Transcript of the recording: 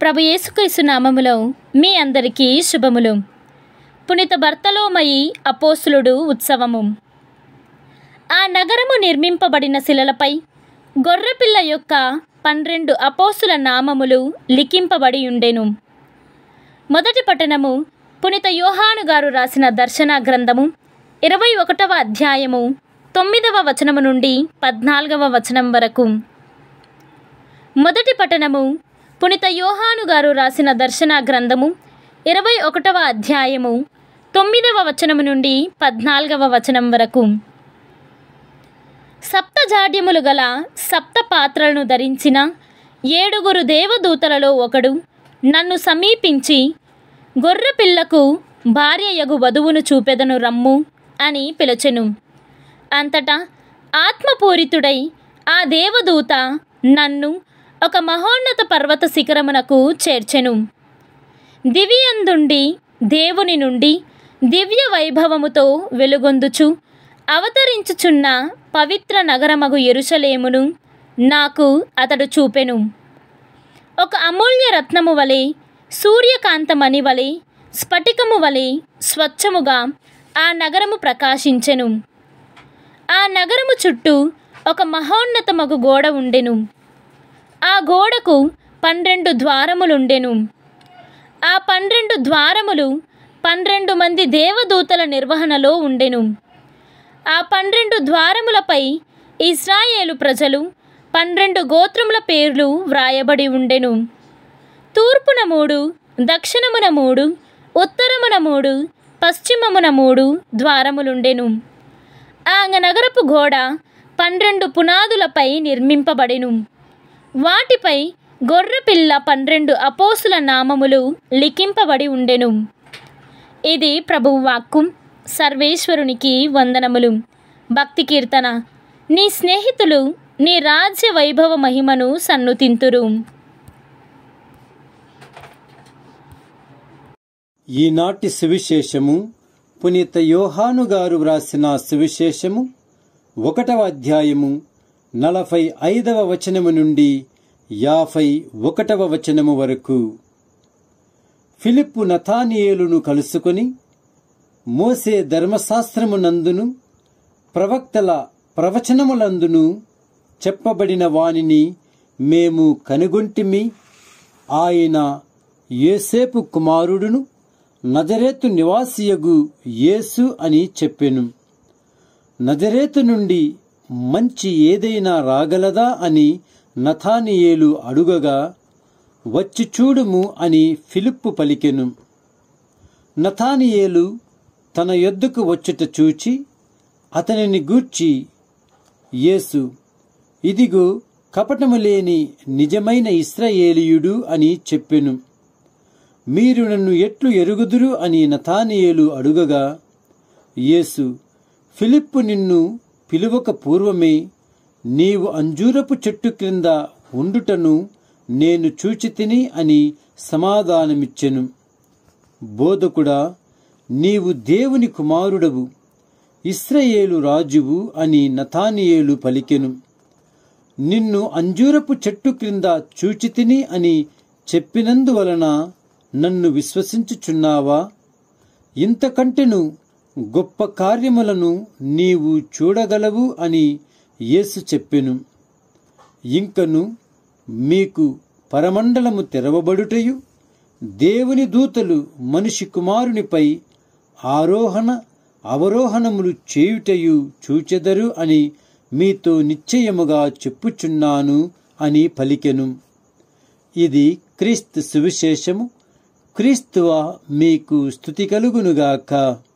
ప్రభు యేసుక్రీస్తు నామములో మీ అందరికీ శుభములు పునిత భర్తలోమయి అపోసులుడు ఉత్సవము ఆ నగరము నిర్మింపబడిన శిలలపై గొర్రెపిల్ల యొక్క పన్నెండు అపోసుల నామములు లిఖింపబడి ఉండెను మొదటి పట్టణము పునిత యోహాను గారు రాసిన దర్శన గ్రంథము ఇరవై ఒకటవ అధ్యాయము తొమ్మిదవ వచనము నుండి పద్నాలుగవ వచనం వరకు మొదటి పట్టణము పునిత యోహాను గారు రాసిన దర్శన గ్రంథము ఇరవై ఒకటవ అధ్యాయము తొమ్మిదవ వచనము నుండి పద్నాలుగవ వచనం వరకు సప్త జాడ్యములు గల సప్త పాత్రలను ధరించిన ఏడుగురు దేవదూతలలో ఒకడు నన్ను సమీపించి గొర్రెపిల్లకు భార్యయగు వధువును చూపెదను రమ్ము అని పిలచెను అంతటా ఆత్మపూరితుడై ఆ దేవదూత నన్ను ఒక మహోన్నత పర్వత శిఖరమునకు చేర్చెను దివ్యందుండి దేవుని నుండి దివ్య వైభవముతో వెలుగొందుచు అవతరించుచున్న పవిత్ర నగరమగు ఎరుషలేమును నాకు అతడు చూపెను ఒక అమూల్య రత్నము వలె సూర్యకాంతమణి వలె స్ఫటికము వలె స్వచ్ఛముగా ఆ నగరము ప్రకాశించెను ఆ నగరము చుట్టూ ఒక మహోన్నతమగు గోడ ఉండెను ఆ గోడకు పన్నెండు ద్వారములుండెను ఆ పన్నెండు ద్వారములు పన్నెండు మంది దేవదూతల నిర్వహణలో ఉండెను ఆ పన్నెండు ద్వారములపై ఇస్రాయేలు ప్రజలు పన్నెండు గోత్రముల పేర్లు వ్రాయబడి ఉండెను తూర్పున మూడు దక్షిణమున మూడు ఉత్తరమున మూడు పశ్చిమమున మూడు ద్వారములుండెను ఆ నగరపు గోడ పన్నెండు పునాదులపై నిర్మింపబడెను వాటిపై గొర్రెపిల్ల పన్నెండు అపోసుల నామములు లిఖింపబడి ఉండెను ఇది ప్రభువు వాక్కు సర్వేశ్వరునికి వందనములు భక్తి కీర్తన నీ స్నేహితులు నీ రాజ్య వైభవ మహిమను సన్నుతింతురు ఈనాటి సువిశేషము పునీత యోహాను గారు వ్రాసిన సువిశేషము ఒకటవ అధ్యాయము నలభై ఐదవ వచనము నుండి యాభై ఒకటవ వచనము వరకు ఫిలిప్పు నథానియేలును కలుసుకొని మోసే ధర్మశాస్త్రమునందును ప్రవక్తల ప్రవచనములందును చెప్పబడిన వానిని మేము కనుగొంటిమి ఆయన యేసేపు కుమారుడును నజరేతు నివాసియగు యేసు అని చెప్పెను నజరేతు నుండి మంచి ఏదైనా రాగలదా అని నథానియేలు అడుగగా వచ్చి చూడుము అని ఫిలిప్పు పలికెను నథానియేలు తన యొద్దకు వచ్చుట చూచి అతనిని గూర్చి యేసు ఇదిగో కపటము లేని నిజమైన ఇస్రాయేలీయుడు అని చెప్పెను మీరు నన్ను ఎట్లు ఎరుగుదురు అని నథానియేలు అడుగగా యేసు ఫిలిప్పు నిన్ను పిలువక పూర్వమే నీవు అంజూరపు చెట్టు క్రింద ఉండుటను నేను చూచితిని అని సమాధానమిచ్చెను బోధకుడా నీవు దేవుని కుమారుడవు ఇస్రయేలు రాజువు అని నథానియేలు పలికెను నిన్ను అంజూరపు చెట్టు క్రింద చూచితిని అని చెప్పినందువలన నన్ను విశ్వసించుచున్నావా ఇంతకంటెను గొప్ప కార్యములను నీవు చూడగలవు అని యేసు చెప్పెను ఇంకను మీకు పరమండలము తెరవబడుటయు దేవుని దూతలు మనిషి కుమారునిపై ఆరోహణ అవరోహణములు చేయుటయు చూచెదరు అని మీతో నిశ్చయముగా చెప్పుచున్నాను అని పలికెను ఇది క్రీస్తు సువిశేషము క్రీస్తువ మీకు స్థుతి కలుగునుగాక